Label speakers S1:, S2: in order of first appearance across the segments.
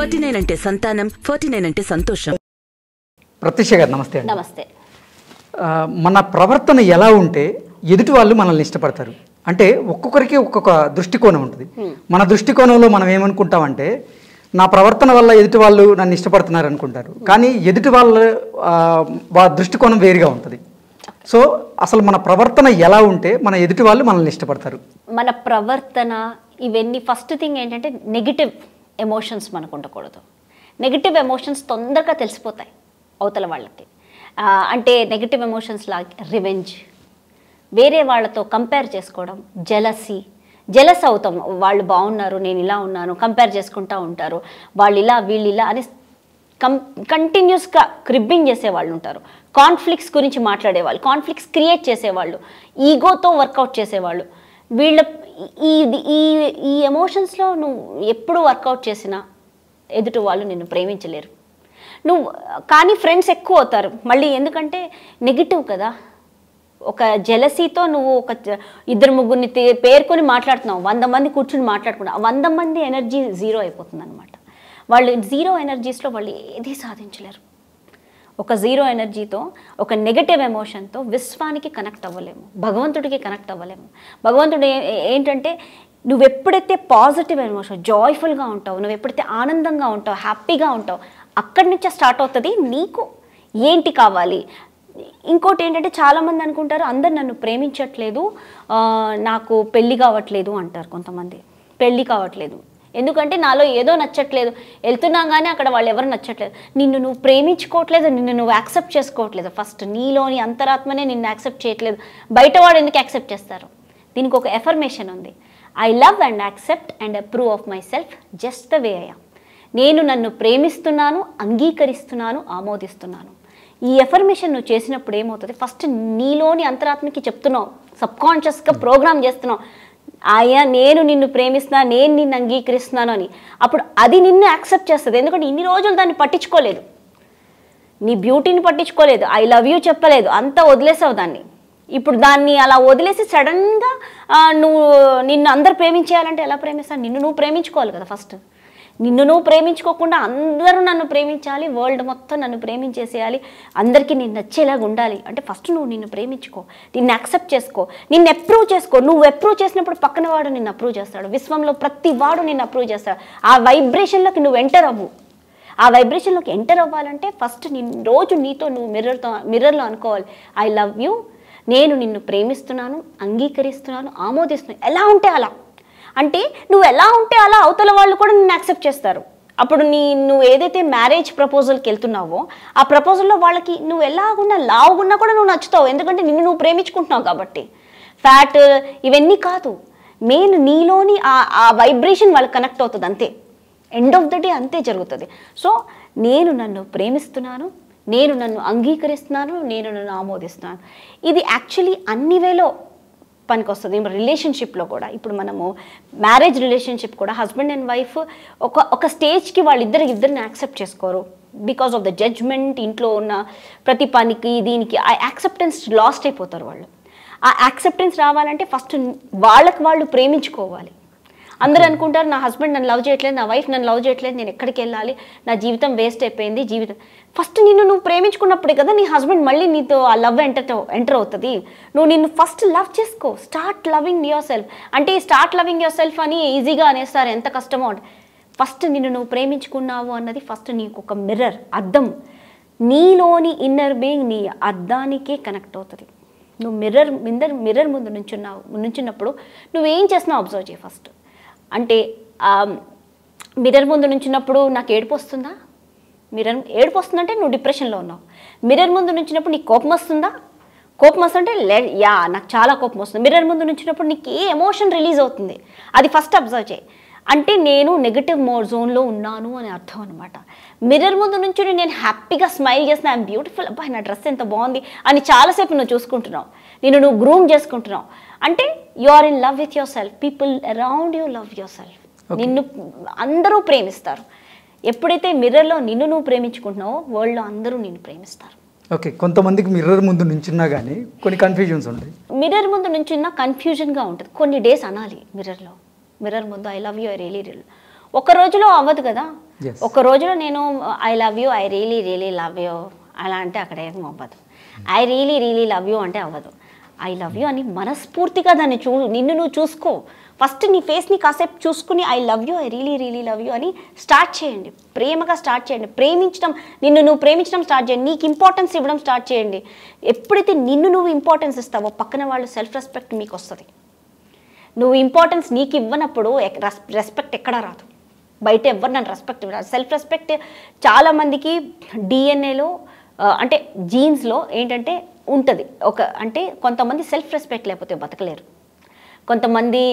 S1: Forty nine అంటే సంతానం forty nine అంటే సంతోషం
S2: ప్రత్యక్ష గారు నమస్తే అండి
S3: నమస్తే
S2: ఆ, మన ప్రవర్తన ఎలా ఉంటే ఎదుటి వాళ్ళు మనల్ని ఇష్టపడతారు అంటే ఒక్కొక్కరికి ఒక్కొక్క దృష్టికోణం ఉంటుంది మన దృష్టికోణంలో మనం ఏమనుకుంటామంటే నా ప్రవర్తన వల్ల ఎదుటి వాళ్ళు నన్ను ఇష్టపడుతున్నారు అనుకుంటారు కానీ ఎదుటి వాళ్ళ ఆ, వా దృష్టికోణం వేరుగా ఉంటుంది సో అసలు మన ప్రవర్తన ఎలా ఉంటే మన ఎదుటి వాళ్ళు మనల్ని ఇష్టపడతారు
S3: మన ప్రవర్తన ఇవన్నీ ఫస్ట్ థింగ్ ఏంటంటే నెగిటివ్ ఎమోషన్స్ మనకు ఉండకూడదు నెగిటివ్ ఎమోషన్స్ తొందరగా తెలిసిపోతాయి అవతల వాళ్ళకి ఆ, అంటే నెగిటివ్ ఎమోషన్స్ లాగా రివెంజ్ వేరే వాళ్ళతో కంపేర్ చేసుకోవడం జలసీ జలస్ అవుతాం వాళ్ళు బాగున్నారు నేను ఇలా ఉన్నాను కంపేర్ చేసుకుంటూ ఉంటారు వాళ్ళు ఇలా వీళ్ళు ఇలా అని కం కంటిన్యూస్గా క్రిబ్బింగ్ చేసేవాళ్ళు ఉంటారు కాన్ఫ్లిక్ట్స్ గురించి మాట్లాడేవాళ్ళు కాన్ఫ్లిక్ట్స్ క్రియేట్ చేసేవాళ్ళు ఈగోతో వర్కౌట్ చేసేవాళ్ళు వీళ్ళ ఈ ఈ ఈ ఎమోషన్స్లో నువ్వు ఎప్పుడు వర్కౌట్ చేసినా ఎదుటి వాళ్ళు నిన్ను ప్రేమించలేరు నువ్వు కానీ ఫ్రెండ్స్ ఎక్కువ అవుతారు మళ్ళీ ఎందుకంటే నెగిటివ్ కదా ఒక జెలసీతో నువ్వు ఒక జ- ఇద్దరు ముగ్గురిని తే- పేర్కొని మాట్లాడుతున్నావు వంద మంది కూర్చుని మాట్లాడుకున్నావు ఆ వంద మంది ఎనర్జీ జీరో అయిపోతుంది అనమాట వాళ్ళు జీరో ఎనర్జీస్లో వాళ్ళు ఏది సాధించలేరు ఒక జీరో ఎనర్జీతో ఒక నెగటివ్ ఎమోషన్తో విశ్వానికి కనెక్ట్ అవ్వలేము భగవంతుడికి కనెక్ట్ అవ్వలేము భగవంతుడు ఏ- ఏ- ఏంటంటే నువ్వు ఎప్పుడైతే పాజిటివ్ ఎమోషన్ జాయ్ఫుల్గా ఉంటావు నువ్వు ఎప్పుడైతే ఆనందంగా ఉంటావు హ్యాపీగా ఉంటావు అక్కడి నుంచే స్టార్ట్ అవుతుంది నీకు ఏంటి కావాలి ఇంకోటి ఏంటంటే చాలామంది అనుకుంటారు అందరు నన్ను ప్రేమించట్లేదు ఆ, నాకు పెళ్ళి కావట్లేదు అంటారు కొంతమంది పెళ్ళి కావట్లేదు ఎందుకంటే నాలో ఏదో నచ్చట్లేదు వెళ్తున్నా కానీ అక్కడ వాళ్ళు ఎవరు నచ్చట్లేదు నిన్ను నువ్వు ప్రేమించుకోవట్లేదు నిన్ను నువ్వు యాక్సెప్ట్ చేసుకోవట్లేదు ఫస్ట్ నీలోని అంతరాత్మనే నిన్ను యాక్సెప్ట్ చేయట్లేదు బయట వాడు ఎందుకు యాక్సెప్ట్ చేస్తారు దీనికి ఒక ఎఫర్మేషన్ ఉంది I love and accept and approve of myself just the way I నేను నన్ను ప్రేమిస్తున్నాను అంగీకరిస్తున్నాను ఆమోదిస్తున్నాను ఈ ఎఫర్మేషన్ నువ్వు చేసినప్పుడు ఏమవుతుంది ఫస్ట్ నీలోని అంతరాత్మకి చెప్తున్నావు సబ్కాన్షియస్గా ప్రోగ్రామ్ చేస్తున్నావు ఆయా నేను నిన్ను ప్రేమిస్తున్నా నేను నిన్ను అంగీకరిస్తున్నాను అని అప్పుడు అది నిన్ను యాక్సెప్ట్ చేస్తుంది ఎందుకంటే ఇన్ని రోజులు దాన్ని పట్టించుకోలేదు నీ బ్యూటీని పట్టించుకోలేదు ఐ లవ్ యూ చెప్పలేదు అంతా వదిలేసావు దాన్ని ఇప్పుడు దాన్ని అలా వదిలేసి సడన్గా నువ్వు నిన్ను అందరు ప్రేమించేయాలంటే ఎలా ప్రేమిస్తాను నిన్ను నువ్వు ప్రేమించుకోవాలి కదా ఫస్ట్ నిన్ను నువ్వు ప్రేమించుకోకుండా అందరూ నన్ను ప్రేమించాలి వరల్డ్ మొత్తం నన్ను ప్రేమించేసేయాలి అందరికీ నేను నచ్చేలాగా ఉండాలి అంటే ఫస్ట్ నువ్వు నిన్ను ప్రేమించుకో నిన్ను యాక్సెప్ట్ చేసుకో నిన్ను అప్రూవ్ చేసుకో నువ్వు అప్రూవ్ చేసినప్పుడు పక్కన వాడు నిన్ను అప్రూవ్ చేస్తాడు విశ్వంలో ప్రతి వాడు నిన్ను అప్రూవ్ చేస్తాడు ఆ వైబ్రేషన్లోకి నువ్వు ఎంటర్ అవ్వు ఆ వైబ్రేషన్లోకి ఎంటర్ అవ్వాలంటే ఫస్ట్ నీ రోజు నీతో నువ్వు మిర్రర్తో మిర్రర్లో అనుకోవాలి ఐ లవ్ యూ నేను నిన్ను ప్రేమిస్తున్నాను అంగీకరిస్తున్నాను ఆమోదిస్తున్నాను ఎలా ఉంటే అలా అంటే నువ్వు ఎలా ఉంటే అలా అవతల వాళ్ళు కూడా నిన్ను యాక్సెప్ట్ చేస్తారు అప్పుడు నీ నువ్వు ఏదైతే మ్యారేజ్ ప్రపోజల్కి వెళ్తున్నావో ఆ ప్రపోజల్లో వాళ్ళకి నువ్వు ఎలాగున్నా లావుగున్నా కూడా నువ్వు నచ్చుతావు ఎందుకంటే నిన్ను నువ్వు ప్రేమించుకుంటున్నావు కాబట్టి ఫ్యాట్ ఇవన్నీ కాదు మెయిన్ నీలోని ఆ ఆ వైబ్రేషన్ వాళ్ళకి కనెక్ట్ అవుతుంది అంతే ఎండ్ ఆఫ్ ద డే అంతే జరుగుతుంది సో నేను నన్ను ప్రేమిస్తున్నాను నేను నన్ను అంగీకరిస్తున్నాను నేను నన్ను ఆమోదిస్తున్నాను ఇది యాక్చువల్లీ అన్ని వేలో పనికొస్తుంది రిలేషన్షిప్లో కూడా ఇప్పుడు మనము మ్యారేజ్ రిలేషన్షిప్ కూడా హస్బెండ్ అండ్ వైఫ్ ఒక ఒక స్టేజ్కి వాళ్ళిద్దరు ఇద్దరిని యాక్సెప్ట్ చేసుకోరు బికాస్ ఆఫ్ ద జడ్జ్మెంట్ ఇంట్లో ఉన్న ప్రతి పనికి దీనికి ఆ యాక్సెప్టెన్స్ లాస్ట్ అయిపోతారు వాళ్ళు ఆ యాక్సెప్టెన్స్ రావాలంటే ఫస్ట్ వాళ్ళకి వాళ్ళు ప్రేమించుకోవాలి అందరూ అనుకుంటారు నా హస్బెండ్ నన్ను లవ్ చేయట్లేదు నా వైఫ్ నన్ను లవ్ చేయట్లేదు నేను ఎక్కడికి వెళ్ళాలి నా జీవితం వేస్ట్ అయిపోయింది జీవితం ఫస్ట్ నిన్ను నువ్వు ప్రేమించుకున్నప్పుడే కదా నీ హస్బెండ్ మళ్ళీ నీతో ఆ లవ్ ఎంటర్ ఎంటర్ అవుతుంది నువ్వు నిన్ను ఫస్ట్ లవ్ చేసుకో స్టార్ట్ లవింగ్ యువర్ సెల్ఫ్ అంటే స్టార్ట్ లవింగ్ యువర్ సెల్ఫ్ అని ఈజీగా అనేస్తారు ఎంత కష్టమో అంటే ఫస్ట్ నిన్ను నువ్వు ప్రేమించుకున్నావు అన్నది ఫస్ట్ నీకు ఒక మిర్రర్ అద్దం నీలోని ఇన్నర్ బీయింగ్ నీ అద్దానికే కనెక్ట్ అవుతుంది నువ్వు మిర్రర్ మిందర్ మిర్రర్ ముందు నుంచున్నావు నుంచున్నప్పుడు నువ్వేం చేస్తున్నావు అబ్జర్వ్ చేయి ఫస్ట్ అంటే మిర్రర్ ముందు నుంచినప్పుడు నాకు ఏడుపు వస్తుందా మిర్రర్ ఏడుపు వస్తుందంటే నువ్వు డిప్రెషన్లో ఉన్నావు మిర్రర్ ముందు నుంచినప్పుడు నీకు కోపం వస్తుందా కోపం వస్తుంటే లే యా నాకు చాలా కోపం వస్తుంది మిర్రర్ ముందు నుంచినప్పుడు నీకు ఏ ఎమోషన్ రిలీజ్ అవుతుంది అది ఫస్ట్ అబ్జర్వ్ చేయి అంటే నేను నెగటివ్ మోడ్ జోన్లో ఉన్నాను అని అర్థం అనమాట మిర్రర్ ముందు నుంచి నేను హ్యాపీగా స్మైల్ చేసిన ఐఎమ్ బ్యూటిఫుల్ అబ్బాయి నా డ్రెస్ ఎంత బాగుంది అని చాలాసేపు నువ్వు చూసుకుంటున్నావు నేను నువ్వు గ్రూమ్ చేసుకుంటున్నావు అంటే you are in love with yourself people around you love yourself నిన్ను అందరూ ప్రేమిస్తారు ఎప్పుడైతే మిర్రర్లో నిన్ను నువ్వు ప్రేమించుకుంటున్నావో వరల్డ్లో అందరూ నిన్ను ప్రేమిస్తారు
S2: ఓకే కొంతమందికి మిర్రర్ ముందు నుంచున్నా కానీ కొన్ని కన్ఫ్యూజన్స్ ఉంటాయి
S3: మిర్రర్ ముందు నుంచున్న కన్ఫ్యూజన్గా ఉంటుంది కొన్ని డేస్ అనాలి మిర్రర్లో మిర్రర్ ముందు I love you I really real ఒక రోజులో అవ్వదు కదా
S2: Yes.
S3: ఒక రోజులో నేను I love you I really really love you అలా అంటే అక్కడ ఏం అవ్వదు I really really love you అంటే అవ్వదు ఐ లవ్ యూ అని మనస్ఫూర్తిగా దాన్ని చూ నిన్ను నువ్వు చూసుకో ఫస్ట్ నీ ఫేస్ని కాసేపు చూసుకుని I love you I really really love you అని స్టార్ట్ చేయండి ప్రేమగా స్టార్ట్ చేయండి ప్రేమించడం నిన్ను నువ్వు ప్రేమించడం స్టార్ట్ చేయండి నీకు ఇంపార్టెన్స్ ఇవ్వడం స్టార్ట్ చేయండి ఎప్పుడైతే నిన్ను నువ్వు ఇంపార్టెన్స్ ఇస్తావో పక్కన వాళ్ళు సెల్ఫ్ రెస్పెక్ట్ మీకు వస్తుంది నువ్వు ఇంపార్టెన్స్ నీకు ఇవ్వనప్పుడు రెస్పెక్ట్ ఎక్కడా రాదు బయట ఎవరు నన్ను రెస్పెక్ట్ ఇవ్వరు సెల్ఫ్ రెస్పెక్ట్ చాలామందికి డిఎన్ఏలో అంటే జీన్స్లో ఏంటంటే ఉంటుంది ఒక అంటే కొంతమంది సెల్ఫ్ రెస్పెక్ట్ లేకపోతే బతకలేరు కొంతమంది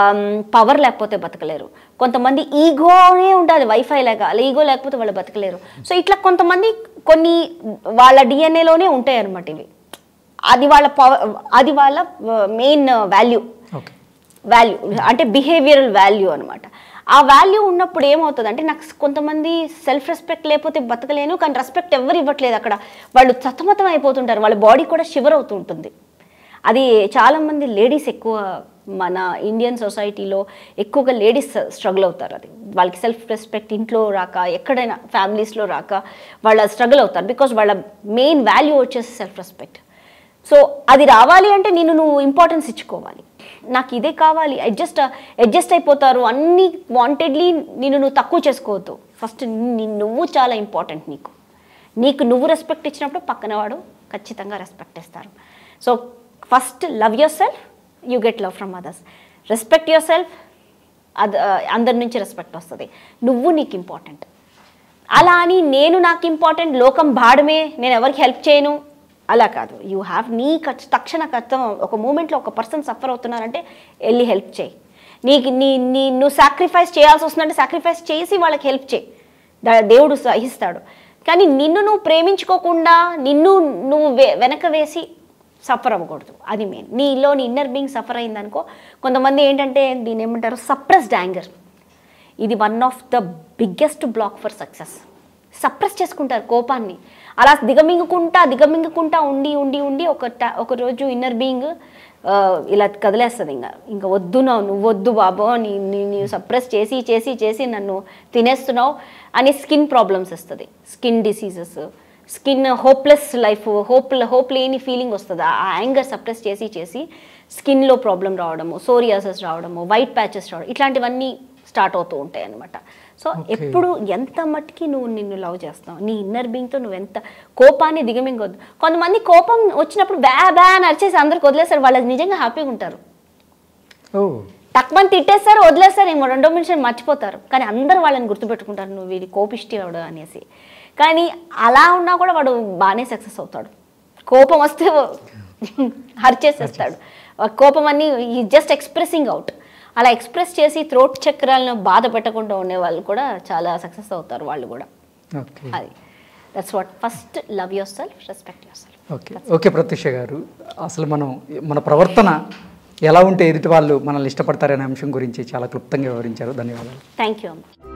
S3: పవర్ లేకపోతే బతకలేరు కొంతమంది ఈగోనే ఉంటుంది వైఫై లాగా అలా ఈగో లేకపోతే వాళ్ళు బతకలేరు సో ఇట్లా కొంతమంది కొన్ని వాళ్ళ డిఎన్ఏలోనే ఉంటాయి అన్నమాట ఇవి అది వాళ్ళ పవర్ అది వాళ్ళ మెయిన్ వాల్యూ
S2: ఓకే
S3: వాల్యూ అంటే బిహేవియరల్ వాల్యూ అనమాట ఆ వాల్యూ ఉన్నప్పుడు ఏమవుతుంది అంటే నాకు కొంతమంది సెల్ఫ్ రెస్పెక్ట్ లేకపోతే బతకలేను కానీ రెస్పెక్ట్ ఎవరు ఇవ్వట్లేదు అక్కడ వాళ్ళు సతమతం అయిపోతుంటారు వాళ్ళ బాడీ కూడా షివర్ అవుతూ ఉంటుంది అది చాలామంది లేడీస్ ఎక్కువ మన ఇండియన్ సొసైటీలో ఎక్కువగా లేడీస్ స్ట్రగుల్ అవుతారు అది వాళ్ళకి సెల్ఫ్ రెస్పెక్ట్ ఇంట్లో రాక ఎక్కడైనా ఫ్యామిలీస్లో రాక వాళ్ళ స్ట్రగుల్ అవుతారు బికాజ్ వాళ్ళ మెయిన్ వాల్యూ వచ్చేసి సెల్ఫ్ రెస్పెక్ట్ సో అది రావాలి అంటే నేను నువ్వు ఇంపార్టెన్స్ ఇచ్చుకోవాలి నాకు ఇదే కావాలి అడ్జస్ట్ అడ్జస్ట్ అయిపోతారు అన్ని వాంటెడ్లీ నేను నువ్వు తక్కువ చేసుకోవద్దు ఫస్ట్ నువ్వు చాలా ఇంపార్టెంట్ నీకు నీకు నువ్వు రెస్పెక్ట్ ఇచ్చినప్పుడు పక్కన వాడు ఖచ్చితంగా రెస్పెక్ట్ ఇస్తారు so first love yourself you get love from others respect yourself అద అందరి నుంచి రెస్పెక్ట్ వస్తుంది నువ్వు నీకు ఇంపార్టెంట్ అలా అని నేను నాకు ఇంపార్టెంట్ లోకం భాడమే నేను ఎవరికి హెల్ప్ చేయను అలా కాదు యూ హ్యావ్ నీ ఖర్చు తక్షణ అర్థం ఒక మూమెంట్లో ఒక పర్సన్ సఫర్ అవుతున్నారంటే వెళ్ళి హెల్ప్ చేయి నీకు నీ నీ నువ్వు సాక్రిఫైస్ చేయాల్సి వస్తుందంటే సాక్రిఫైస్ చేసి వాళ్ళకి హెల్ప్ చేయి దా- దేవుడు సహిస్తాడు కానీ నిన్ను నువ్వు ప్రేమించుకోకుండా నిన్ను నువ్వు వె- వెనక వేసి సఫర్ అవ్వకూడదు అది మెయిన్ నీలో నీ ఇన్నర్ బీయింగ్ సఫర్ అయిందనుకో కొంతమంది ఏంటంటే దీని ఏమంటారు సప్రెస్డ్ యాంగర్ ఇది one of the biggest block for success suppress చేసుకుంటారు కోపాన్ని అలా దిగమింగుకుంటా దిగమింగుకుంటా ఉండి ఉండి ఉండి ఒక ట- ఒక రోజు ఇన్నర్ బీయింగ్ ఇలా కదిలేస్తుంది ఇంకా ఇంకా వద్దు నా నువ్వు వద్దు బాబో నీ నీ నీవు సప్రెస్ చేసి చేసి చేసి నన్ను తినేస్తున్నావు అని స్కిన్ ప్రాబ్లమ్స్ వస్తుంది skin diseases skin hopeless life hope hope లేని ఫీలింగ్ వస్తుంది ఆ యాంగర్ సప్రెస్ చేసి చేసి స్కిన్లో ప్రాబ్లం రావడము సోరియాసెస్ రావడము వైట్ ప్యాచెస్ రావడం ఇట్లాంటివన్నీ స్టార్ట్ అవుతూ ఉంటాయి అనమాట సో
S2: Okay.
S3: ఎప్పుడు ఎంత మట్టుకి నువ్వు నిన్ను లవ్ చేస్తావు నీ ఇన్నర్ బీయింగ్తో నువ్వు ఎంత కోపాన్ని దిగమింగొద్దు కొంతమంది కోపం వచ్చినప్పుడు బ్యా బ్యా అని అరిచేసి అందరికి వదిలేస్తారు వాళ్ళు నిజంగా హ్యాపీగా ఉంటారు
S2: ఓ
S3: తక్కువ తిట్టేస్తారు వదిలేస్తారు ఏమో రెండో నిమిషం మర్చిపోతారు కానీ అందరూ వాళ్ళని గుర్తుపెట్టుకుంటారు నువ్వు వీడి కోపిష్టి వాడు అనేసి కానీ అలా ఉన్నా కూడా వాడు బాగానే సక్సెస్ అవుతాడు కోపం వస్తే హరిచేసేస్తాడు ఆ కోపం అన్ని ఈ జస్ట్ ఎక్స్ప్రెసింగ్ అవుట్ అలా ఎక్స్ప్రెస్ చేసి థ్రోట్ చక్రాలను బాధ పెట్టకుండా ఉండే వాళ్ళు కూడా చాలా సక్సెస్ అవుతారు వాళ్ళు కూడా
S2: ఓకే
S3: అది that's what first love yourself respect yourself
S2: okay okay Pratyusha garu అసలు మనం మన ప్రవర్తన ఎలా ఉంటే ఎదుటి వాళ్ళు మనల్ని ఇష్టపడతారనే అంశం గురించి చాలా క్లుప్తంగా వివరించారు ధన్యవాదాలు
S3: థ్యాంక్ యూ అమ్మ